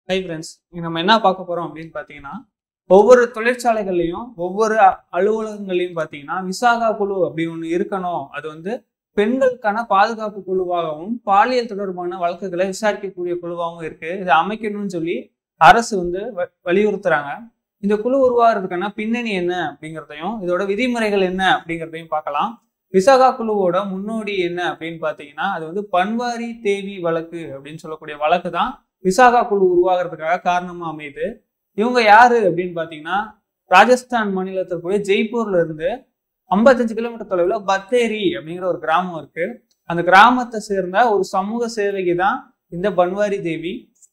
hi friends நம்ம என்ன பார்க்க போறோம் அப்படின்னு பார்த்தீங்கன்னா ஒவ்வொரு தொழிற்சாலைகள்லையும் ஒவ்வொரு அ- அலுவலகங்கள்லையும் பார்த்தீங்கன்னா விசாகா குழு அப்படி ஒன்று இருக்கணும் அது வந்து பெண்களுக்கான பாதுகாப்பு குழுவாகவும் பாலியல் தொடர்பான வழக்குகளை விசாரிக்கக்கூடிய குழுவாகவும் இருக்கு இதை அமைக்கணும்னு சொல்லி அரசு வந்து வ- வலியுறுத்துறாங்க இந்த குழு உருவாகிறதுக்கான பின்னணி என்ன அப்படிங்கிறதையும் இதோட விதிமுறைகள் என்ன அப்படிங்கிறதையும் பார்க்கலாம் விசாகா குழுவோட முன்னோடி என்ன அப்படின்னு பார்த்தீங்கன்னா அது வந்து பன்வாரி தேவி வழக்கு அப்படின்னு சொல்லக்கூடிய வழக்கு தான் விசாகா குழு உருவாகிறதுக்காக காரணமா அமையுது இவங்க யாரு அப்படின்னு பார்த்தீங்கன்னா ராஜஸ்தான் மாநிலத்திற்குரிய ஜெய்ப்பூர்ல இருந்து ஐம்பத்தஞ்சு கிலோமீட்டர் தொலைவில் பத்தேரி அப்படிங்கிற ஒரு கிராமம் இருக்கு அந்த கிராமத்தை சேர்ந்த ஒரு சமூக சேவகி தான் இந்த பன்வாரி தேவி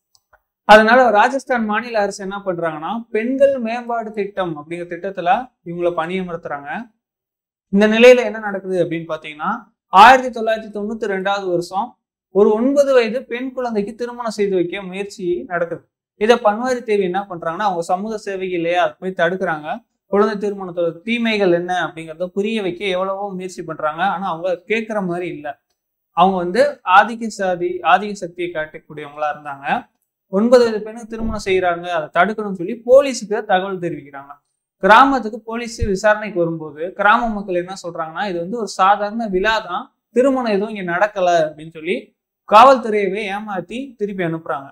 அதனால ராஜஸ்தான் மாநில அரசு என்ன பண்றாங்கன்னா பெண்கள் மேம்பாடு திட்டம் அப்படிங்கிற திட்டத்துல இவங்கள பணியமர்த்துறாங்க இந்த நிலையில என்ன நடக்குது அப்படின்னு பாத்தீங்கன்னா ஆயிரத்தி தொள்ளாயிரத்தி தொண்ணூத்தி ரெண்டாவது வருஷம் ஒரு ஒன்பது வயது பெண் குழந்தைக்கு திருமணம் செய்து வைக்க முயற்சி நடக்குது இதை பன்வாரி தேவி என்ன பண்றாங்கன்னா அவங்க சமூக சேவகி இல்லையா அதை போய் தடுக்கிறாங்க குழந்தை திருமணத்தோட தீமைகள் என்ன அப்படிங்கிறத புரிய வைக்க எவ்வளவோ முயற்சி பண்றாங்க ஆனா அவங்க கேட்குற மாதிரி இல்லை அவங்க வந்து ஆதிக்க சாதி ஆதிக்க சக்தியை காட்டக்கூடியவங்களா இருந்தாங்க ஒன்பது வயது பெண்ணுக்கு திருமணம் செய்யறாங்க அதை தடுக்கணும்னு சொல்லி போலீஸுக்கு தகவல் தெரிவிக்கிறாங்க கிராமத்துக்கு போலீஸ் விசாரணைக்கு வரும்போது கிராம மக்கள் என்ன சொல்றாங்கன்னா இது வந்து ஒரு சாதாரண விழா தான் திருமணம் எதுவும் இங்க நடக்கல அப்படின்னு சொல்லி காவல்துறையவே ஏமாத்தி திருப்பி அனுப்புறாங்க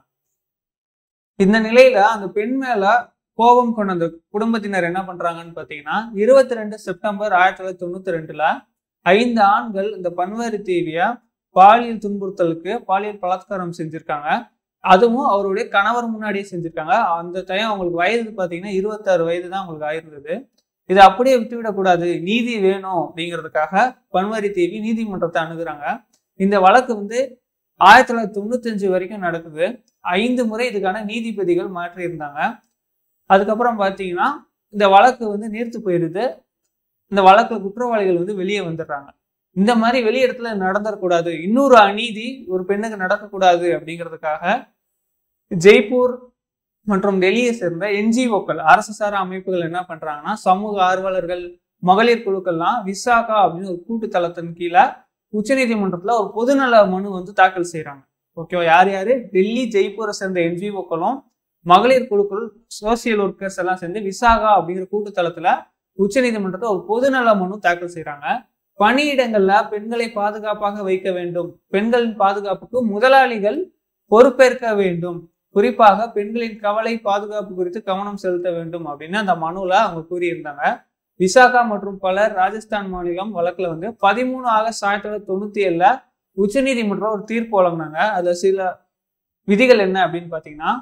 இந்த நிலையில அந்த பெண் மேல கோபம் கொண்ட அந்த குடும்பத்தினர் என்ன பண்றாங்கன்னு பாத்தீங்கன்னா இருபத்தி ரெண்டு செப்டம்பர் ஆயிரத்தி தொள்ளாயிரத்தி தொண்ணூத்தி ரெண்டுல ஐந்து ஆண்கள் இந்த பன்வாரி தேவிய பாலியல் துன்புறுத்தலுக்கு பாலியல் பலாத்காரம் செஞ்சிருக்காங்க அதுவும் அவருடைய கணவர் முன்னாடியே செஞ்சிருக்காங்க அந்த டைம் அவங்களுக்கு வயது பாத்தீங்கன்னா இருபத்தாறு வயது தான் அவங்களுக்கு ஆயிருந்தது இதை அப்படியே விட்டுவிடக்கூடாது நீதி வேணும் அப்படிங்கிறதுக்காக பன்வாரி தேவி நீதிமன்றத்தை அணுகுறாங்க இந்த வழக்கு வந்து ஆயிரத்தி தொள்ளாயிரத்தி தொண்ணூத்தஞ்சு வரைக்கும் நடக்குது ஐந்து முறை இதுக்கான நீதிபதிகள் மாற்றி இருந்தாங்க அதுக்கப்புறம் பார்த்தீங்கன்னா இந்த வழக்கு வந்து நீர்த்து போயிடுது இந்த வழக்குல குற்றவாளிகள் வந்து வெளியே வந்துடுறாங்க இந்த மாதிரி வெளி இடத்துல நடந்துடக்கூடாது இன்னொரு அநீதி ஒரு பெண்ணுக்கு நடக்கக்கூடாது அப்படிங்கிறதுக்காக ஜெய்ப்பூர் மற்றும் டெல்லியை சேர்ந்த என்ஜிஓக்கள் அரசு சாரா அமைப்புகள் என்ன பண்றாங்கன்னா சமூக ஆர்வலர்கள் மகளிர் குழுக்கள்லாம் விசாகா அப்படின்னு ஒரு கூட்டு தளத்தின் கீழே உச்சநீதிமன்றத்துல ஒரு பொதுநல மனு வந்து தாக்கல் செய்றாங்க ஓகேவா யார் யாரு டெல்லி ஜெய்ப்பூரை சேர்ந்த என்ஜிஓக்களும் மகளிர் குழுக்கள் சோசியல் ஒர்க்கர்ஸ் எல்லாம் சேர்ந்து விசாகா அப்படிங்கிற கூட்டுத்தளத்துல உச்சநீதிமன்றத்தை ஒரு பொதுநல மனு தாக்கல் செய்றாங்க பணியிடங்கள்ல பெண்களை பாதுகாப்பாக வைக்க வேண்டும் பெண்களின் பாதுகாப்புக்கு முதலாளிகள் பொறுப்பேற்க வேண்டும் குறிப்பாக பெண்களின் கவலை பாதுகாப்பு குறித்து கவனம் செலுத்த வேண்டும் அப்படின்னு அந்த மனுல அவங்க கூறியிருந்தாங்க விசாகா மற்றும் பலர் ராஜஸ்தான் மாநிலம் வழக்குல வந்து பதிமூணு ஆகஸ்ட் ஆயிரத்தி தொள்ளாயிரத்தி தொண்ணூத்தி ஏழுல உச்சநீதிமன்றம் ஒரு தீர்ப்பு வழங்கினாங்க அதுல சில விதிகள் என்ன அப்படின்னு பாத்தீங்கன்னா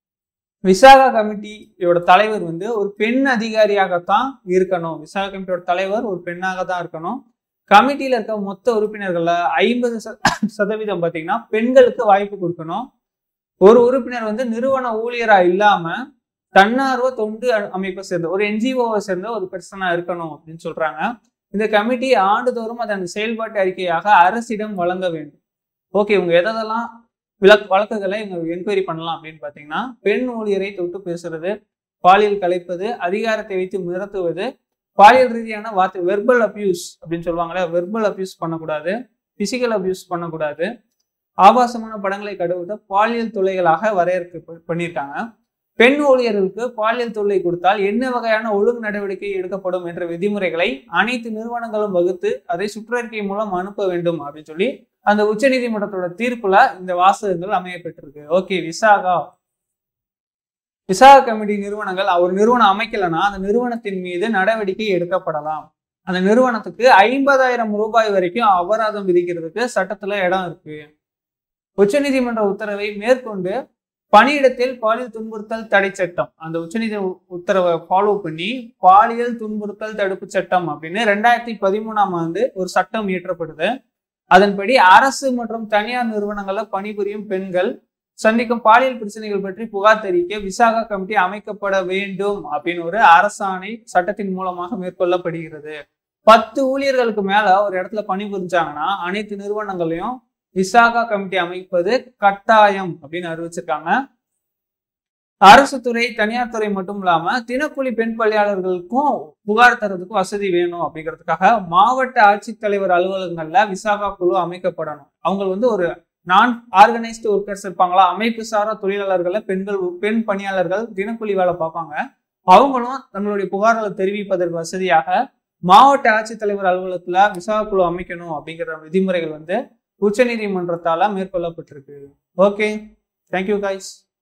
விசாகா கமிட்டியோட தலைவர் வந்து ஒரு பெண் அதிகாரியாகத்தான் இருக்கணும் விசாகா கமிட்டியோட தலைவர் ஒரு பெண்ணாக தான் இருக்கணும் கமிட்டியில இருக்க மொத்த உறுப்பினர்கள்ல ஐம்பது சதவீதம் பாத்தீங்கன்னா பெண்களுக்கு வாய்ப்பு கொடுக்கணும் ஒரு உறுப்பினர் வந்து நிறுவன ஊழியரா இல்லாம தன்னார்வ தொண்டு அ- அமைப்பை சேர்ந்த ஒரு என்ஜிஓவை சேர்ந்த ஒரு பெர்சனா இருக்கணும் அப்படின்னு சொல்றாங்க இந்த கமிட்டி ஆண்டுதோறும் அதன் செயல்பாட்டு அறிக்கையாக அரசிடம் வழங்க வேண்டும் ஓகே இவங்க எதெல்லாம் விளக் வழக்குகளை இவங்க என்கொயரி பண்ணலாம் அப்படின்னு பார்த்தீங்கன்னா பெண் ஊழியரை தொட்டு பேசுறது பாலியல் கலைப்பது அதிகாரத்தை வைத்து மிரட்டுவது பாலியல் ரீதியான வார்த்தை வெர்பல் அபியூஸ் அப்படின்னு சொல்லுவாங்களே வெர்பல் அபியூஸ் பண்ணக்கூடாது பிசிக்கல் அபியூஸ் பண்ணக்கூடாது ஆபாசமான படங்களை கடவுட்ட பாலியல் தொல்லைகளாக வரையறுக்க பண்ணியிருக்காங்க பெண் ஊழியர்களுக்கு பாலியல் தொல்லை கொடுத்தால் என்ன வகையான ஒழுங்கு நடவடிக்கை எடுக்கப்படும் என்ற விதிமுறைகளை அனைத்து நிறுவனங்களும் வகுத்து அதை சுற்றறிக்கை மூலம் அனுப்ப வேண்டும் அப்படின்னு சொல்லி அந்த உச்சநீதிமன்றத்தோட தீர்ப்புல இந்த வாசகங்கள் அமையப்பட்டிருக்கு ஓகே விசாகா விசாகா கமிட்டி நிறுவனங்கள் ஒரு நிறுவனம் அமைக்கலைன்னா அந்த நிறுவனத்தின் மீது நடவடிக்கை எடுக்கப்படலாம் அந்த நிறுவனத்துக்கு ஐம்பதாயிரம் ரூபாய் வரைக்கும் அபராதம் விதிக்கிறதுக்கு சட்டத்துல இடம் இருக்கு உச்சநீதிமன்ற உத்தரவை மேற்கொண்டு பணியிடத்தில் பாலியல் துன்புறுத்தல் தடை சட்டம் அந்த உச்சநீதி உத்தரவை ஃபாலோ பண்ணி பாலியல் துன்புறுத்தல் தடுப்பு சட்டம் அப்படின்னு ரெண்டாயிரத்தி பதிமூணாம் ஆண்டு ஒரு சட்டம் இயற்றப்படுது அதன்படி அரசு மற்றும் தனியார் நிறுவனங்கள்ல பணிபுரியும் பெண்கள் சந்திக்கும் பாலியல் பிரச்சனைகள் பற்றி புகார் தெரிவிக்க விசாகா கமிட்டி அமைக்கப்பட வேண்டும் அப்படின்னு ஒரு அரசாணை சட்டத்தின் மூலமாக மேற்கொள்ளப்படுகிறது பத்து ஊழியர்களுக்கு மேல ஒரு இடத்துல பணிபுரிஞ்சாங்கன்னா அனைத்து நிறுவனங்களையும் விசாகா கமிட்டி அமைப்பது கட்டாயம் அப்படின்னு அறிவிச்சிருக்காங்க அரசு துறை தனியார் துறை மட்டும் இல்லாம தினக்கூலி பெண் பணியாளர்களுக்கும் புகார் தரதுக்கும் வசதி வேணும் அப்படிங்கிறதுக்காக மாவட்ட ஆட்சித்தலைவர் அலுவலகங்கள்ல விசாகா குழு அமைக்கப்படணும் அவங்க வந்து ஒரு நான் ஆர்கனைஸ்டு ஒர்க்கர்ஸ் இருப்பாங்களா அமைப்பு சாரா தொழிலாளர்களை பெண்கள் பெண் பணியாளர்கள் தினக்கூலி வேலை பார்ப்பாங்க அவங்களும் தங்களுடைய புகார்களை தெரிவிப்பதற்கு வசதியாக மாவட்ட ஆட்சித்தலைவர் அலுவலகத்துல விசாக குழு அமைக்கணும் அப்படிங்கிற விதிமுறைகள் வந்து உச்சநீதிமன்றத்தால மேற்கொள்ளப்பட்டிருக்கு ஓகே தேங்க்யூ கைஸ்